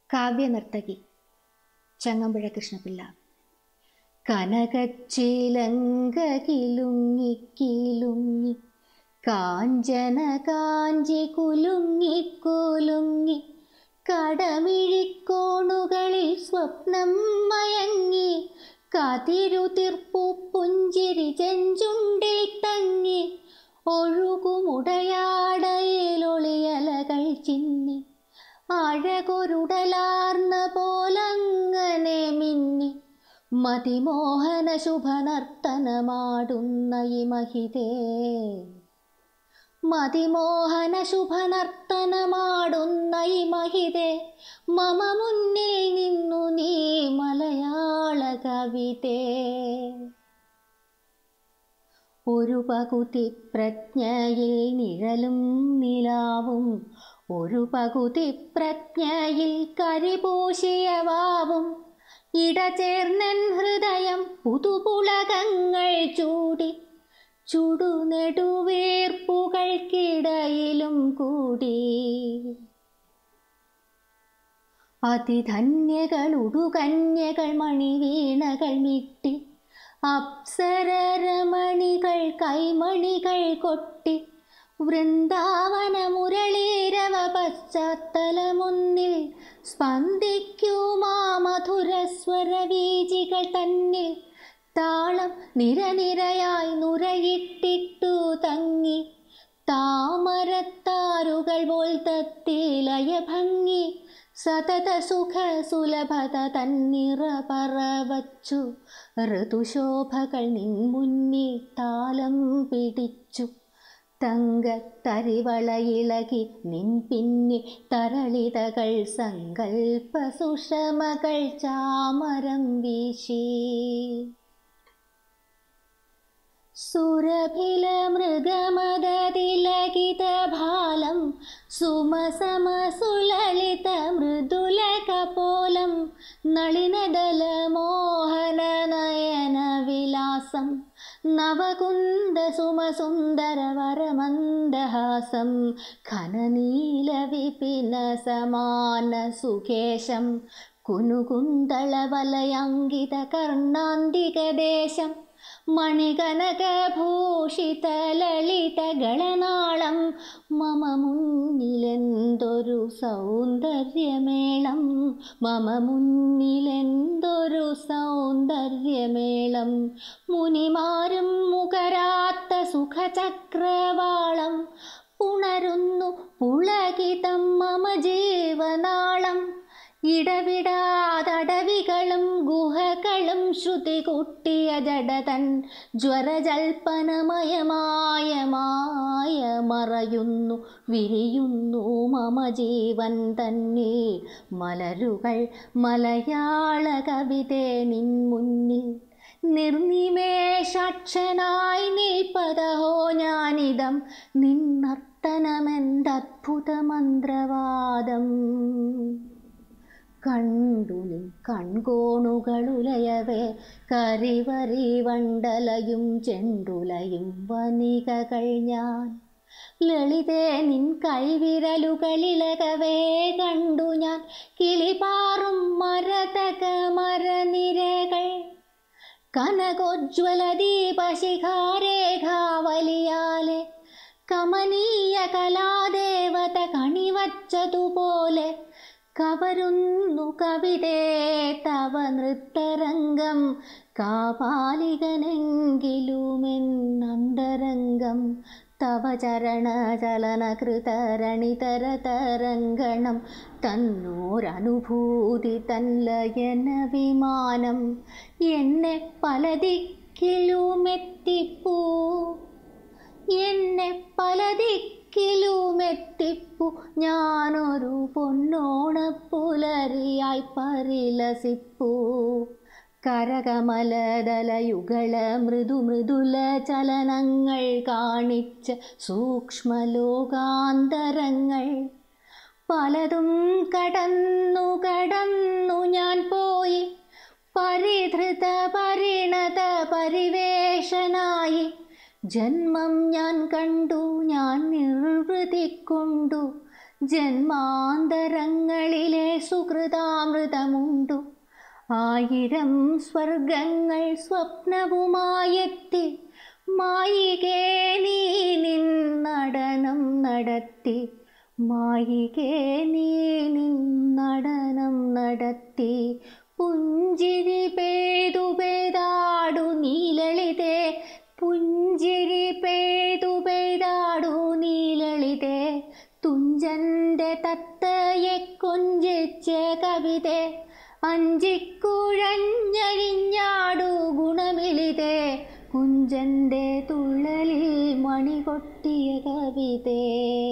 കാവ്യനർത്തകി ചങ്ങമ്പുഴ കൃഷ്ണപിള്ള കനകച്ചിലങ്ക കിലുങ്ങി കിലുങ്ങി കാഞ്ചന കാഞ്ചി കുലുങ്ങി കുലുങ്ങി കടമിഴിക്കോണുകളിൽ സ്വപ്നം മയങ്ങി കതിരുതിർപ്പു പുഞ്ചിരി ചെഞ്ചുണ്ടിൽ തങ്ങി ഒഴുകുമുടയാടയിലൊളിയലകൾ ചിന്നി അഴകൊരുടലാർന്ന പോലങ്ങനെ മിന്നി മതിമോഹന ശുഭനർത്തനമാടുന്ന ഈ മഹിതേ മതിമോഹന ശുഭനർത്തനമാടുന്ന ഈ മഹിതേ മമ മുന്നിൽ നിന്നു നീ മലയാള കവിതേ ഒരു പകുതി പ്രജ്ഞയിൽ നിഴലും നിലാവും ഒരു പകുതി പ്രജ്ഞയിൽ കരിപൂശിയ വാവും ഇടചേർന്നൻ ഹൃദയം പുതുപുളകങ്ങൾ ചൂടി ചുടുനെടുവീർപ്പുകൾക്കിടയിലും കൂടി അതിധന്യകൾ ഉടുകന്യകൾ മണിവീണകൾ മിട്ടി അപ്സരരമണികൾ കൈമണികൾ കൊട്ടി വൃന്ദാവന മുരളീരവ പശ്ചാത്തലമൊന്നിൽ സ്പന്ദിക്കുമാ മധുരസ്വരവീജികൾ തന്നിൽ താളം നിരനിരയായി നുരയിട്ടിട്ടു തങ്ങി താമരത്താരുകൾ പോൽ തത്തിലയ ഭംഗി സതത സുഖ സുലഭത തന്നിറ പറവച്ചു ഋതുശോഭകൾ നിൻ മുന്നിൽ താലം പിടിച്ചു തങ്കത്തരിവളയിളകി നിൻ പിന്നിൽ തരളിതകൾ സങ്കൽപ്പ സുഷമകൾ ചാമരം വീശി സുരഭില മൃഗമദതിലകിത ഭാലം സുമസമസുലളിത മൃദുല കപോലം നളിനദല മോഹന നയന വിലാസം നവകുന്ദ സുമസുന്ദര വരമന്ദഹാസം ഘനനീല വിപിന സമാന സുകേശം കുനുകുന്തള വലയങ്കിത കർണാന്തികദേശം മണികനകഭൂഷിത ലളിത ഗളനാളം മമ മുന്നിലെന്തൊരു സൗന്ദര്യമേളം മമ മുന്നിലെന്തൊരു സൗന്ദര്യമേളം മുനിമാരും മുഖരാത്ത സുഖചക്രവാളം പുണരുന്നു പുളകിതം മമ ജീവനാളം ഇടവിടാതടവികളും ഗുഹകളും ശ്രുതി കുട്ടിയ ജഡതൻ ജ്വരജൽപ്പനമയമായ മായ മറയുന്നു വിരിയുന്നു മമ ജീവൻ തന്നെ മലരുകൾ മലയാള കവിതേ നിൻ മുന്നിൽ നിർനിമേഷാക്ഷനായി നിൽപ്പതഹോ ഞാനിതം നിന്നർത്തനമെന്തദ്ഭുത മന്ത്രവാദം കണ്ടു നിൻ കൺകോണുകളുലയവേ കരിവരി വണ്ടലയും ചെണ്ടുലയും വനികകൾ ഞാൻ ലളിതേ നിൻ കൈവിരലുകളിളകവേ കണ്ടു ഞാൻ കിളിപാറും മരതക മരനിരകൾ കനകോജ്വല ദീപശിഖാരേഖാവലിയാലെ കമനീയ കലാദേവത കണിവച്ചതുപോലെ കവരുന്നു കവിതേ തവ നൃത്തരംഗം കാപാലികനെങ്കിലുമെന്നന്തരംഗം തവ ചരണചലനകൃതരണിതര തരംഗണം തന്നോരനുഭൂതി തല്ലയന വിമാനം എന്നെ പല ദിക്കിലുമെത്തിപ്പൂ എന്നെ പല ദിക്കിലുമെത്തിപ്പു ഞാനൊരു പൊന്നോണപ്പുലരിയായി പരിലസിപ്പൂ കരകമലദലയുഗള മൃദു മൃദുല ചലനങ്ങൾ കാണിച്ച സൂക്ഷ്മലോകാന്തരങ്ങൾ പലതും കടന്നു കടന്നു ഞാൻ പോയി പരിധൃത പരിണത പരിവേഷനായി ജന്മം ഞാൻ കണ്ടു ഞാൻ നിർവൃതി കൊണ്ടു ജന്മാന്തരങ്ങളിലെ സുഹൃതാമൃതമുണ്ടു ആയിരം സ്വർഗങ്ങൾ സ്വപ്നവുമായെത്തി മായികേ നീ നിൻ നടനം നടത്തി മായികേ നീ നിൻ നടനം നടത്തി പുഞ്ചിരി പെയ്തു പെയ്താടു നീലളിതേ പുഞ്ചിരി പെയ്തു പെയ്താടു നീലളിതേ തുഞ്ചന്റെ തത്തയെ കൊഞ്ചിച്ച കവിതേ അഞ്ചിക്കുഴഞ്ഞഴിഞ്ഞാടു ഗുണമിളിതേ കുഞ്ചന്റെ തുള്ളലിൽ മണി കൊട്ടിയ കവിതേ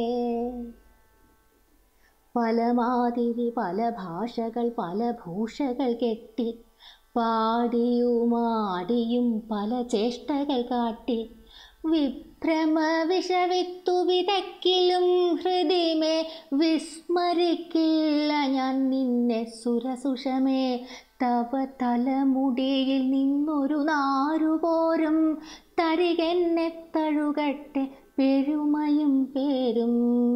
പല മാതിരി പല ഭാഷകൾ പല ഭൂഷകൾ കെട്ടി പാടിയുമാടിയും പല ചേഷ്ടകൾ കാട്ടി വിഭ്രമ വിഷവിത്തു വിതക്കിലും ഹൃദിമേ വിസ്മരിക്കില്ല ഞാൻ നിന്നെ സുരസുഷമേ തവ തലമുടിയിൽ നിന്നൊരു നാരുപോരും തരികെന്നെ തഴുകട്ടെ പെരുമയും പേരും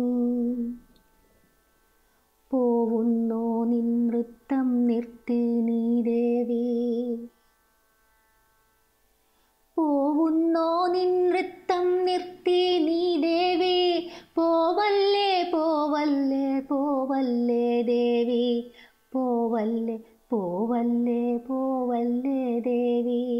പോവുന്നോ നിൻ നൃത്തം നിർത്തി നീ ദേവി പോവുന്നോ നിൻ നൃത്തം നിർത്തി നീ ദേവി പോവല്ലേ പോവല്ലേ പോവല്ലേ ദേവി പോവല്ലേ പോവല്ലേ പോവല്ലേ ദേവി